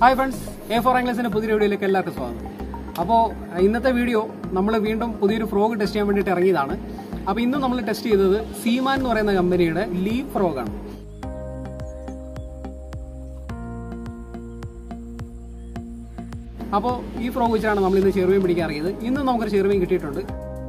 hi friends A four ആംഗ്ലസിന്റെ പുതിയ വീഡിയോയിലേക്ക് എല്ലാവർക്കും സ്വാഗതം അപ്പോൾ ഇന്നത്തെ വീഡിയോ നമ്മൾ വീണ്ടും പുതിയൊരു ഫ്രോഗ് ടെസ്റ്റ് ചെയ്യാൻ വേണ്ടിയിട്ട് ഇറങ്ങിയതാണ് അപ്പോൾ ഇന്ന് നമ്മൾ ടെസ്റ്റ് ചെയ്തത് സീമാൻ എന്ന് പറയുന്ന കമ്പനിയുടെ ലീവ് ഫ്രോഗാണ് അപ്പോൾ ഈ ഫ്രോഗ് വെച്ചാണ് നമ്മൾ ഇന്ന് ചെറുമീൻ പിടിക്കാൻ ഇറങ്ങിയത് ഇന്നും നമുക്കൊരു ചെറുമീൻ കിട്ടിയിട്ടുണ്ട്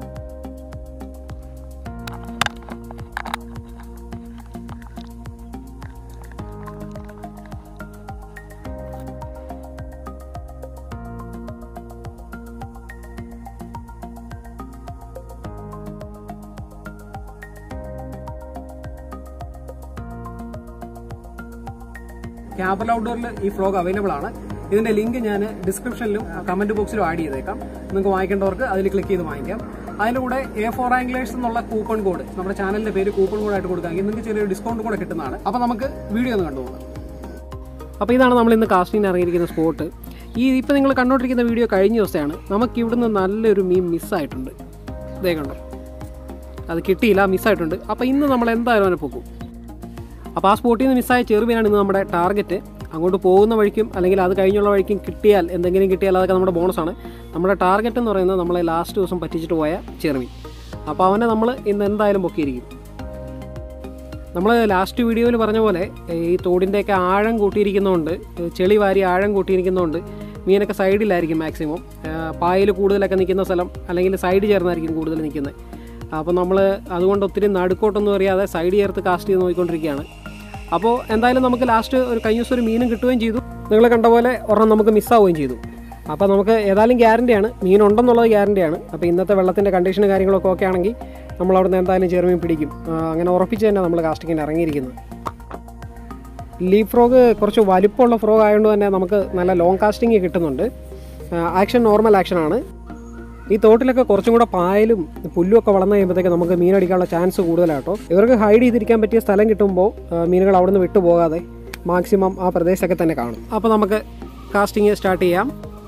ക്യാബൽ ഔട്ട്ഡോറിൽ ഈ ഫ്ലോഗ് അവൈലബിൾ ആണ് ഇതിന്റെ ലിങ്ക് ഞാൻ ഡിസ്ക്രിപ്ഷനിലും കമന്റ് ബോക്സിലും ആഡ് ചെയ്തേക്കാം നിങ്ങൾക്ക് വാങ്ങിക്കേണ്ടവർക്ക് അതിൽ ക്ലിക്ക് ചെയ്ത് വാങ്ങിക്കാം അതിന്റെ കൂടെ എ ഫോർ ആംഗ്ലേഴ്സ് എന്നുള്ള കൂപ്പൺ കോഡ് നമ്മുടെ ചാനലിന്റെ പേര് കൂപ്പൺ കോഡ് ആയിട്ട് കൊടുക്കാമെങ്കിൽ നിങ്ങൾക്ക് ചെറിയൊരു ഡിസ്കൗണ്ട് കൂടെ കിട്ടുന്നതാണ് അപ്പോൾ നമുക്ക് വീഡിയോ ഒന്ന് കണ്ടുപോകാം അപ്പോൾ ഇതാണ് നമ്മൾ ഇന്ന് കാസ്റ്റിംഗ് ഇറങ്ങിയിരിക്കുന്ന സ്പോട്ട് ഈ ഇപ്പോൾ നിങ്ങൾ കണ്ടുകൊണ്ടിരിക്കുന്ന വീഡിയോ കഴിഞ്ഞ ദിവസമാണ് നമുക്ക് ഇവിടുന്ന് നല്ലൊരു മീൻ മിസ്സായിട്ടുണ്ട് ഇതേ കണ്ടോ അത് കിട്ടിയില്ല മിസ്സായിട്ടുണ്ട് അപ്പോൾ ഇന്ന് നമ്മൾ എന്തായാലും അവനെ പോകും അപ്പോൾ ആ സ്പോട്ടിൽ നിന്ന് മിസ്സായ ചെറുമീനാണ് ഇന്ന് നമ്മുടെ ടാർഗറ്റ് അങ്ങോട്ട് പോകുന്ന വഴിക്കും അല്ലെങ്കിൽ അത് കഴിഞ്ഞുള്ള വഴിക്കും കിട്ടിയാൽ എന്തെങ്കിലും കിട്ടിയാൽ അതൊക്കെ നമ്മുടെ ബോണസാണ് നമ്മുടെ ടാർഗറ്റ് എന്ന് പറയുന്നത് നമ്മളെ ലാസ്റ്റ് ദിവസം പറ്റിച്ചിട്ട് പോയ ചെറുമീൻ അപ്പോൾ അവനെ നമ്മൾ ഇന്ന് എന്തായാലും പൊക്കിയിരിക്കും നമ്മൾ ലാസ്റ്റ് വീഡിയോയിൽ പറഞ്ഞ പോലെ ഈ തോടിൻ്റെയൊക്കെ ആഴം കൂട്ടിയിരിക്കുന്നതുകൊണ്ട് ചെളി വാരി ആഴം കൂട്ടിയിരിക്കുന്നതുകൊണ്ട് മീനൊക്കെ സൈഡിലായിരിക്കും മാക്സിമം പായൽ കൂടുതലൊക്കെ നിൽക്കുന്ന സ്ഥലം അല്ലെങ്കിൽ സൈഡ് ചേർന്നായിരിക്കും കൂടുതൽ നിൽക്കുന്നത് അപ്പോൾ നമ്മൾ അതുകൊണ്ട് ഒത്തിരി നടുക്കോട്ടൊന്നും അറിയാതെ സൈഡ് ചേർത്ത് കാസ്റ്റ് ചെയ്ത് നോക്കിക്കൊണ്ടിരിക്കുകയാണ് അപ്പോൾ എന്തായാലും നമുക്ക് ലാസ്റ്റ് ഒരു കഴിഞ്ഞ ദിവസം ഒരു മീനും കിട്ടുകയും ചെയ്തു നിങ്ങൾ കണ്ട പോലെ ഒരെണ്ണം നമുക്ക് മിസ്സാവുകയും ചെയ്തു അപ്പോൾ നമുക്ക് ഏതായാലും ഗ്യാരണ്ടിയാണ് മീൻ ഉണ്ടെന്നുള്ളത് ഗ്യാരണ്ടിയാണ് അപ്പോൾ ഇന്നത്തെ വെള്ളത്തിൻ്റെ കണ്ടീഷനും കാര്യങ്ങളൊക്കെ ഓക്കെ ആണെങ്കിൽ നമ്മൾ അവിടുന്ന് എന്തായാലും ചെറുമീൻ പിടിക്കും ആ, അങ്ങനെ ഉറപ്പിച്ച് തന്നെ നമ്മൾ കാസ്റ്റിങ്ങിന് ഇറങ്ങിയിരിക്കുന്നത് ലീപ് ഫ്രോഗ് കുറച്ച് വലിപ്പമുള്ള ഫ്രോഗ് ആയതുകൊണ്ട് തന്നെ നമുക്ക് നല്ല ലോങ് കാസ്റ്റിംഗ് കിട്ടുന്നുണ്ട് ആക്ഷൻ നോർമൽ ആക്ഷനാണ് ഈ തോട്ടിലൊക്കെ കുറച്ചും കൂടെ പായലും പുല്ലും ഒക്കെ വളർന്നു കഴിയുമ്പോഴത്തേക്ക് നമുക്ക് മീനടിക്കാനുള്ള ചാൻസ് കൂടുതലാട്ടോ ഇവർക്ക് ഹൈഡ് ചെയ്തിരിക്കാൻ പറ്റിയ സ്ഥലം കിട്ടുമ്പോൾ ആ, മീനുകൾ അവിടെ നിന്ന് വിട്ടുപോകാതെ മാക്സിമം ആ പ്രദേശത്തൊക്കെ തന്നെ കാണും അപ്പോൾ നമുക്ക് കാസ്റ്റിംഗ് സ്റ്റാർട്ട് ചെയ്യാം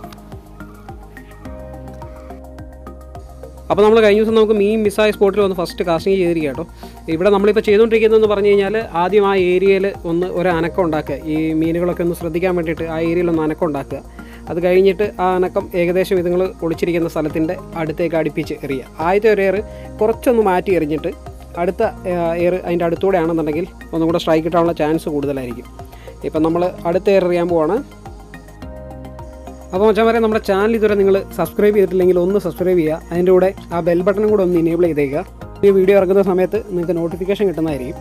അപ്പോൾ നമ്മൾ കഴിഞ്ഞ ദിവസം നമുക്ക് മീൻ മിസ്സായ സ്പോട്ടിൽ ഒന്ന് ഫസ്റ്റ് കാസ്റ്റിംഗ് ചെയ്തിരിക്കുക കേട്ടോ ഇവിടെ നമ്മളിപ്പോൾ ചെയ്തുകൊണ്ടിരിക്കുന്നതെന്ന് പറഞ്ഞു കഴിഞ്ഞാൽ ആദ്യം ആ ഏരിയയിൽ ഒന്ന് ഒരു അനക്കം ഉണ്ടാക്കുക ഈ മീനുകളൊക്കെ ഒന്ന് ശ്രദ്ധിക്കാൻ വേണ്ടിയിട്ട് ആ ഏരിയയിൽ ഒന്ന് അനക്കം ഉണ്ടാക്കുക അത് കഴിഞ്ഞിട്ട് ആ അനക്കം ഏകദേശം ഇതുങ്ങൾ ഒളിച്ചിരിക്കുന്ന സ്ഥലത്തിൻ്റെ അടുത്തേക്ക് അടുപ്പിച്ച് എറിയുക ആദ്യത്തെ ഒരു എയർ കുറച്ചൊന്ന് മാറ്റി എറിഞ്ഞിട്ട് അടുത്ത എയർ അതിൻ്റെ അടുത്തൂടെ ആണെന്നുണ്ടെങ്കിൽ ഒന്നും കൂടെ സ്ട്രൈക്ക് കിട്ടാനുള്ള ചാൻസ് കൂടുതലായിരിക്കും ഇപ്പം നമ്മൾ അടുത്ത എയർ എറിയാൻ പോവാണ് അപ്പോൾ മച്ചാൻ പറയാം നമ്മുടെ ചാനൽ ഇതുവരെ നിങ്ങൾ സബ്സ്ക്രൈബ് ചെയ്തിട്ടില്ലെങ്കിൽ ഒന്ന് സബ്സ്ക്രൈബ് ചെയ്യുക അതിൻ്റെ കൂടെ ആ ബെൽ ബട്ടണും കൂടെ ഒന്ന് ഇനേബിൾ ചെയ്തേക്കുക ഈ വീഡിയോ ഇറങ്ങുന്ന സമയത്ത് നിങ്ങൾക്ക് നോട്ടിഫിക്കേഷൻ കിട്ടുന്നതായിരിക്കും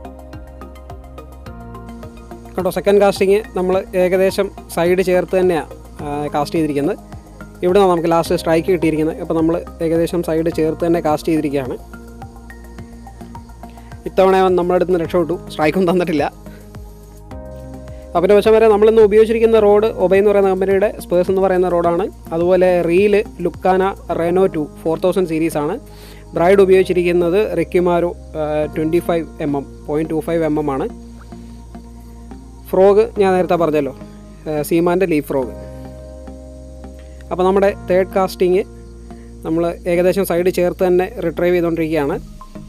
കേട്ടോ സെക്കൻഡ് കാസ്റ്റിങ് നമ്മൾ ഏകദേശം സൈഡ് ചേർത്ത് തന്നെയാണ് കാസ്റ്റ് ചെയ്തിരിക്കുന്നത് ഇവിടെ നിന്നാണ് നമുക്ക് ലാസ്റ്റ് സ്ട്രൈക്ക് കിട്ടിയിരിക്കുന്നത് അപ്പോൾ നമ്മൾ ഏകദേശം സൈഡ് ചേർത്ത് തന്നെ കാസ്റ്റ് ചെയ്തിരിക്കുകയാണ് ഇത്തവണ അവൻ നമ്മുടെ അടുത്ത് നിന്ന് രക്ഷപ്പെട്ടു സ്ട്രൈക്കൊന്നും തന്നിട്ടില്ല അപ്പോൾ വശം വരെ നമ്മളിന്ന് ഉപയോഗിച്ചിരിക്കുന്ന റോഡ് ഒബൈ എന്ന് പറയുന്ന കമ്പനിയുടെ സ്പേഴ്സ് എന്ന് പറയുന്ന റോഡാണ് അതുപോലെ റീല് ലുക്കാന Reno two four thousand series ആണ് ബ്രൈഡ് ഉപയോഗിച്ചിരിക്കുന്നത് റെക്കിമാരോ twenty five M M point two five M M ആണ് ഫ്രോഗ് ഞാൻ നേരത്തെ പറഞ്ഞല്ലോ സീമാൻ്റെ ലീഫ് ഫ്രോഗ് അപ്പോൾ നമ്മുടെ തേർഡ് കാസ്റ്റിങ് നമ്മൾ ഏകദേശം സൈഡ് ചേർത്ത് തന്നെ റിട്രൈവ് ചെയ്തുകൊണ്ടിരിക്കുകയാണ്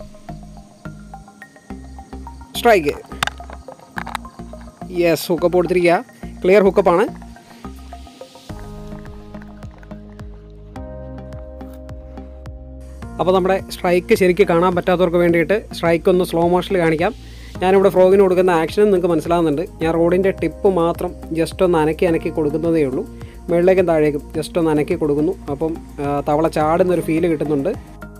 സ്ട്രൈക്ക് യെസ് ഹുക്കപ്പ് കൊടുത്തിരിക്കുക ക്ലിയർ ഹുക്കപ്പാണ് അപ്പോൾ നമ്മുടെ സ്ട്രൈക്ക് ശരിക്കും കാണാൻ പറ്റാത്തവർക്ക് വേണ്ടിയിട്ട് സ്ട്രൈക്ക് ഒന്ന് സ്ലോ മോഷനിൽ കാണിക്കാം ഞാനിവിടെ ഫ്രോഗിന് കൊടുക്കുന്ന ആക്ഷനും നിങ്ങൾക്ക് മനസ്സിലാകുന്നുണ്ട് ഞാൻ റോഡിൻ്റെ ടിപ്പ് മാത്രം ജസ്റ്റ് ഒന്ന് അനക്കി അനക്കി കൊടുക്കുന്നതേ ഉള്ളൂ മുകളിലേക്കും താഴേക്കും ജസ്റ്റ് ഒന്ന് അനക്കി കൊടുക്കുന്നു അപ്പം ആ, തവള ചാടുന്നൊരു ഫീല് കിട്ടുന്നുണ്ട്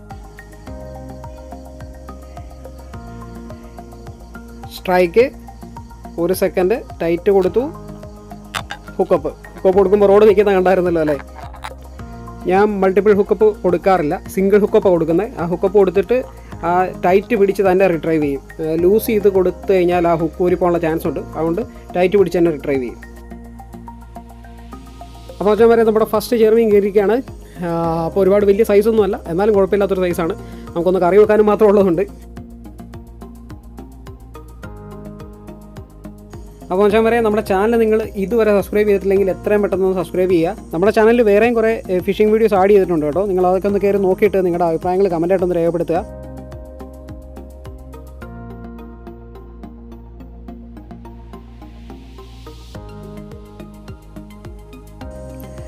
സ്ട്രൈക്ക് ഒരു സെക്കൻഡ് ടൈറ്റ് കൊടുത്തു ഹുക്കപ്പ് ഹുക്കപ്പ് കൊടുക്കുമ്പോൾ റോഡ് നിൽക്കുന്ന കണ്ടായിരുന്നല്ലോ അല്ലേ ഞാൻ മൾട്ടിപ്പിൾ ഹുക്കപ്പ് കൊടുക്കാറില്ല സിംഗിൾ ഹുക്കപ്പ് കൊടുക്കുന്നത് ആ ഹുക്കപ്പ് കൊടുത്തിട്ട് ആ ടൈറ്റ് പിടിച്ച് തന്നെ റിട്രൈവ് ചെയ്യും ലൂസ് ചെയ്ത് കൊടുത്തു കഴിഞ്ഞാൽ ആ ഹുക്ക് ഊരിപ്പോകാനുള്ള ചാൻസ് ഉണ്ട് അതുകൊണ്ട് ടൈറ്റ് പിടിച്ച് തന്നെ റിട്രൈവ് ചെയ്യും അപ്പോൾ വെച്ചാൽ വരെ നമ്മുടെ ഫസ്റ്റ് ചെറുമീൻ കയറിയിരിക്കുകയാണ് അപ്പോൾ ഒരുപാട് വലിയ സൈസൊന്നും അല്ല എന്നാലും കുഴപ്പമില്ലാത്തൊരു സൈസാണ് നമുക്കൊന്ന് കറി വെക്കാനും മാത്രം ഉള്ളതുകൊണ്ട് അപ്പോൾ വെച്ചാൽ വരെ നമ്മുടെ ചാനൽ നിങ്ങൾ ഇതുവരെ സബ്സ്ക്രൈബ് ചെയ്തിട്ടില്ലെങ്കിൽ എത്രയും പെട്ടെന്ന് സബ്സ്ക്രൈബ് ചെയ്യുക നമ്മുടെ ചാനലിൽ വേറെയും കുറേ ഫിഷിംഗ് വീഡിയോസ് ആഡ് ചെയ്തിട്ടുണ്ട് കേട്ടോ നിങ്ങൾ അതൊക്കെ ഒന്ന് കയറി നോക്കിയിട്ട് നിങ്ങളുടെ അഭിപ്രായങ്ങൾ കമൻറ്റായിട്ടൊന്ന് രേഖപ്പെടുത്തുക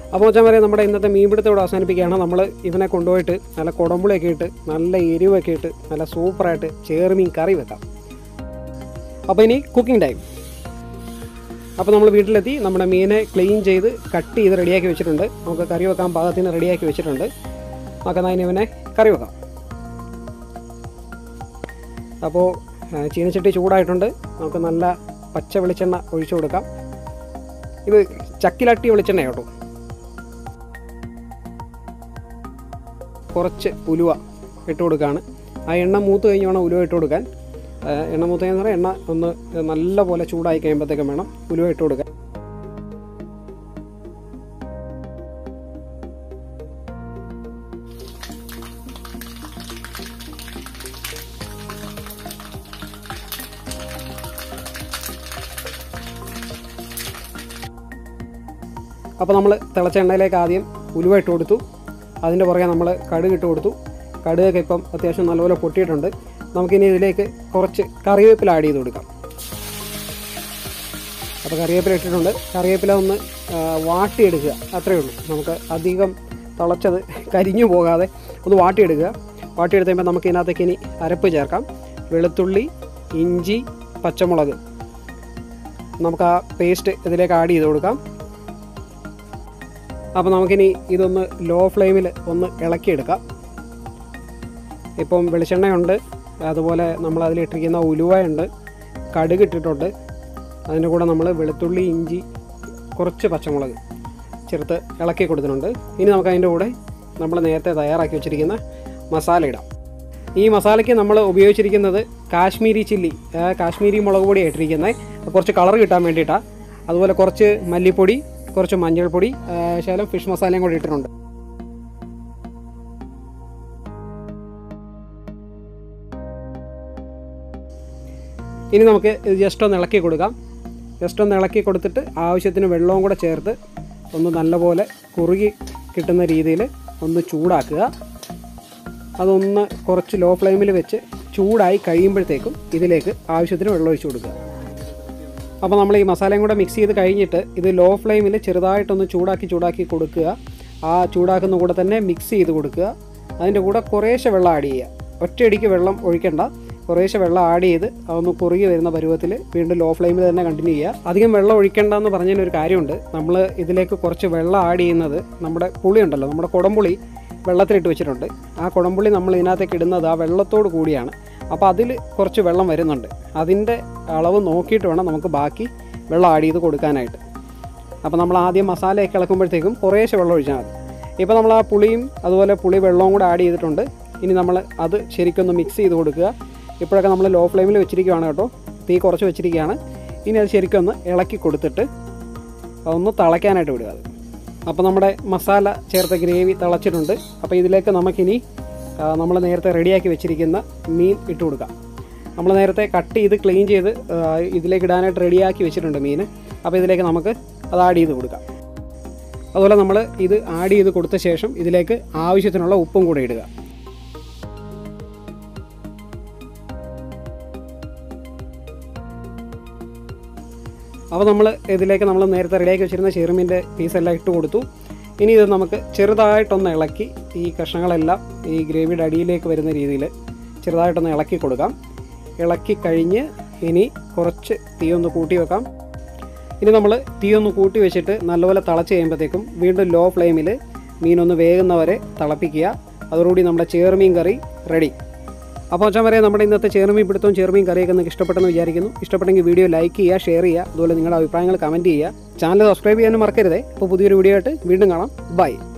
അപ്പോൾ വെച്ചാൽ വരെ നമ്മുടെ ഇന്നത്തെ മീൻപിടുത്തോട് അവസാനിപ്പിക്കുകയാണ് നമ്മൾ ഇവനെ കൊണ്ടുപോയിട്ട് നല്ല കുടമ്പുളിയൊക്കെ ഇട്ട് നല്ല എരിവൊക്കെ ഇട്ട് നല്ല സൂപ്പറായിട്ട് ചേർമീൻ കറി വെക്കാം അപ്പോൾ ഇനി കുക്കിംഗ് ടൈം അപ്പോൾ നമ്മൾ വീട്ടിലെത്തി നമ്മുടെ മീനെ ക്ലീൻ ചെയ്ത് കട്ട് ചെയ്ത് റെഡിയാക്കി വെച്ചിട്ടുണ്ട് നമുക്ക് കറി വെക്കാൻ പാകത്തിന് റെഡിയാക്കി വെച്ചിട്ടുണ്ട് നമുക്ക് അതിന് ഇവനെ കറി വെക്കാം അപ്പോൾ ആ, ചീനച്ചട്ടി ചൂടായിട്ടുണ്ട് നമുക്ക് നല്ല പച്ച വെളിച്ചെണ്ണ ഒഴിച്ചു കൊടുക്കാം ഇത് ചക്കിലട്ടി വെളിച്ചെണ്ണ കേട്ടോ കുറച്ച് ഉലുവ ഇട്ട് കൊടുക്കുകയാണ് ആ എണ്ണ മൂത്ത് കഴിഞ്ഞ് വേണം ഉലുവ ഇട്ട് കൊടുക്കാൻ ആ, എണ്ണ മൂത്ത് കഴിഞ്ഞാൽ പറഞ്ഞാൽ എണ്ണ ഒന്ന് നല്ല പോലെ ചൂടായി കഴിയുമ്പോഴത്തേക്കും വേണം ഉലുവ ഇട്ട് കൊടുക്കാൻ അപ്പോൾ നമ്മൾ തിളച്ച എണ്ണയിലേക്ക് ആദ്യം ഉലുവ ഇട്ട് കൊടുത്തു അതിൻ്റെ പുറകെ നമ്മൾ കടുക് ഇട്ട് കൊടുത്തു കടുകൊക്കെ ഇപ്പം അത്യാവശ്യം നല്ലപോലെ പൊട്ടിയിട്ടുണ്ട് നമുക്കിനി ഇതിലേക്ക് കുറച്ച് കറിവേപ്പില ആഡ് ചെയ്ത് കൊടുക്കാം അപ്പോൾ കറിവേപ്പില ഇട്ടിട്ടുണ്ട് കറിവേപ്പില ഒന്ന് ആ, വാട്ടിയെടുക്കുക അത്രയേ ഉള്ളൂ നമുക്ക് അധികം തിളച്ചത് കരിഞ്ഞു പോകാതെ ഒന്ന് വാട്ടിയെടുക്കുക വാട്ടിയെടുത്ത് കഴിയുമ്പോൾ നമുക്ക് ഇതിനകത്തേക്ക് ഇനി അരപ്പ് ചേർക്കാം വെളുത്തുള്ളി ഇഞ്ചി പച്ചമുളക് നമുക്ക് ആ പേസ്റ്റ് ഇതിലേക്ക് ആഡ് ചെയ്ത് കൊടുക്കാം അപ്പോൾ നമുക്കിനി ഇതൊന്ന് ലോ ഫ്ലെയിമിൽ ഒന്ന് ഇളക്കിയെടുക്കാം ഇപ്പം വെളിച്ചെണ്ണയുണ്ട് അതുപോലെ നമ്മൾ അതിലിട്ടിരിക്കുന്ന ഉലുവയുണ്ട് കടുക് ഇട്ടിട്ടുണ്ട് അതിൻ്റെ കൂടെ നമ്മൾ വെളുത്തുള്ളി ഇഞ്ചി കുറച്ച് പച്ചമുളക് ചേർത്ത് ഇളക്കി കൊടുത്തിട്ടുണ്ട് ഇനി നമുക്ക് അതിൻ്റെ കൂടെ നമ്മൾ നേരത്തെ തയ്യാറാക്കി വെച്ചിരിക്കുന്ന മസാല ഇടാം ഈ മസാലയ്ക്ക് നമ്മൾ ഉപയോഗിച്ചിരിക്കുന്നത് കാശ്മീരി ചില്ലി ആ, കാശ്മീരി മുളക് പൊടി ഇട്ടിരിക്കുന്നത് കുറച്ച് കളർ കിട്ടാൻ വേണ്ടിയിട്ടാണ് അതുപോലെ കുറച്ച് മല്ലിപ്പൊടി കുറച്ച് മഞ്ഞൾപ്പൊടി ആ, ശകലം ഫിഷ് മസാലയും കൂടി ഇട്ടിട്ടുണ്ട് ഇനി നമുക്ക് ഇത് ജസ്റ്റ് ഒന്ന് ഇളക്കി കൊടുക്കാം ജസ്റ്റ് ഒന്ന് ഇളക്കി കൊടുത്തിട്ട് ആവശ്യത്തിന് വെള്ളവും കൂടെ ചേർത്ത് ഒന്ന് നല്ലപോലെ കുറുകി കിട്ടുന്ന രീതിയിൽ ഒന്ന് ചൂടാക്കുക അതൊന്ന് കുറച്ച് ലോ ഫ്ലെയിമിൽ വെച്ച് ചൂടായി കഴിയുമ്പോഴത്തേക്കും ഇതിലേക്ക് ആവശ്യത്തിന് വെള്ളം ഒഴിച്ചു കൊടുക്കുക അപ്പോൾ നമ്മൾ ഈ മസാലയും കൂടെ മിക്സ് ചെയ്ത് കഴിഞ്ഞിട്ട് ഇത് ലോ ഫ്ലെയിമിൽ ചെറുതായിട്ടൊന്ന് ചൂടാക്കി ചൂടാക്കി കൊടുക്കുക ആ ചൂടാക്കുന്ന കൂടെ തന്നെ മിക്സ് ചെയ്ത് കൊടുക്കുക അതിൻ്റെ കൂടെ കുറേശ്ശെ വെള്ളം ആഡ് ചെയ്യുക ഒറ്റയടിക്ക് വെള്ളം ഒഴിക്കണ്ട കുറേശ്ശെ വെള്ളം ആഡ് ചെയ്ത് അതൊന്ന് കുറുകി വരുന്ന പരുവത്തിൽ വീണ്ടും ലോ ഫ്ലെയിമിൽ തന്നെ കണ്ടിന്യൂ ചെയ്യുക അധികം വെള്ളം ഒഴിക്കേണ്ട എന്ന് പറഞ്ഞതിനൊരു കാര്യമുണ്ട് നമ്മൾ ഇതിലേക്ക് കുറച്ച് വെള്ളം ആഡ് ചെയ്യുന്നത് നമ്മുടെ പുളി ഉണ്ടല്ലോ നമ്മുടെ കുടംപുളി വെള്ളത്തിലിട്ട് വെച്ചിട്ടുണ്ട് ആ കുടംപുളി നമ്മൾ ഇതിനകത്തേക്ക് ഇടുന്നത് ആ വെള്ളത്തോട് കൂടിയാണ് അപ്പോൾ അതിൽ കുറച്ച് വെള്ളം വരുന്നുണ്ട് അതിൻ്റെ അളവ് നോക്കിയിട്ട് വേണം നമുക്ക് ബാക്കി വെള്ളം ആഡ് ചെയ്ത് കൊടുക്കാനായിട്ട് അപ്പോൾ നമ്മൾ ആദ്യം മസാലയൊക്കെ ഇളക്കുമ്പോഴത്തേക്കും കുറേശ്ശെ വെള്ളം ഒഴിച്ചാൽ മതി ഇപ്പോൾ നമ്മൾ ആ പുളിയും അതുപോലെ പുളി വെള്ളവും കൂടെ ആഡ് ചെയ്തിട്ടുണ്ട് ഇനി നമ്മൾ അത് ശരിക്കൊന്ന് മിക്സ് ചെയ്ത് കൊടുക്കുക ഇപ്പോഴൊക്കെ നമ്മൾ ലോ ഫ്ലെയിമിൽ വെച്ചിരിക്കുകയാണ് കേട്ടോ തീ കുറച്ച് വെച്ചിരിക്കുകയാണ് ഇനി അത് ശരിക്കൊന്ന് ഇളക്കി കൊടുത്തിട്ട് അതൊന്ന് തിളയ്ക്കാനായിട്ട് വിടുക അത് അപ്പോൾ നമ്മുടെ മസാല ചേർത്ത ഗ്രേവി തിളച്ചിട്ടുണ്ട് അപ്പോൾ ഇതിലേക്ക് നമുക്കിനി നമ്മൾ നേരത്തെ റെഡിയാക്കി വെച്ചിരിക്കുന്ന മീൻ ഇട്ട് കൊടുക്കാം നമ്മൾ നേരത്തെ കട്ട് ചെയ്ത് ക്ലീൻ ചെയ്ത് ആ, ഇതിലേക്ക് ഇടാനായിട്ട് റെഡിയാക്കി വെച്ചിട്ടുണ്ട് മീൻ അപ്പോൾ ഇതിലേക്ക് നമുക്ക് അത് ആഡ് ചെയ്ത് കൊടുക്കാം അതുപോലെ നമ്മൾ ഇത് ആഡ് ചെയ്ത് കൊടുത്ത ശേഷം ഇതിലേക്ക് ആവശ്യത്തിനുള്ള ഉപ്പും കൂടെ ഇടുക അപ്പോൾ നമ്മൾ ഇതിലേക്ക് നമ്മൾ നേരത്തെ റെഡിയാക്കി വെച്ചിരുന്ന ചെറുമീൻ്റെ പീസെല്ലാം ഇട്ട് കൊടുത്തു ഇനി ഇത് നമുക്ക് ചെറുതായിട്ടൊന്ന് ഇളക്കി ഈ കഷ്ണങ്ങളെല്ലാം ഈ ഗ്രേവിയുടെ അടിയിലേക്ക് വരുന്ന രീതിയിൽ ചെറുതായിട്ടൊന്ന് ഇളക്കി കൊടുക്കാം ഇളക്കി കഴിഞ്ഞ് ഇനി കുറച്ച് തീ ഒന്ന് കൂട്ടി വെക്കാം ഇനി നമ്മൾ തീ ഒന്ന് കൂട്ടി വെച്ചിട്ട് നല്ലപോലെ തിളച്ച് കഴിയുമ്പോഴത്തേക്കും വീണ്ടും ലോ ഫ്ലെയിമിൽ മീനൊന്ന് വേകുന്നവരെ തിളപ്പിക്കുക അതോടുകൂടി നമ്മുടെ ചേർമീൻ കറി റെഡി അപ്പോൾ വെച്ചാൽ വരെ നമ്മുടെ ഇന്നത്തെ ചേർമീൻ പിടുത്തവും ചേർമീൻ കറിയൊക്കെ നിങ്ങൾക്ക് ഇഷ്ടപ്പെട്ടെന്ന് വിചാരിക്കുന്നു ഇഷ്ടപ്പെട്ടെങ്കിൽ വീഡിയോ ലൈക്ക് ചെയ്യുക ഷെയർ ചെയ്യുക അതുപോലെ നിങ്ങളുടെ അഭിപ്രായങ്ങൾ കമൻറ്റ് ചെയ്യുക ചാനൽ സബ്സ്ക്രൈബ് ചെയ്യാനും മറക്കരുതേ അപ്പോൾ പുതിയൊരു വീഡിയോ ആയിട്ട് വീണ്ടും കാണാം ബൈ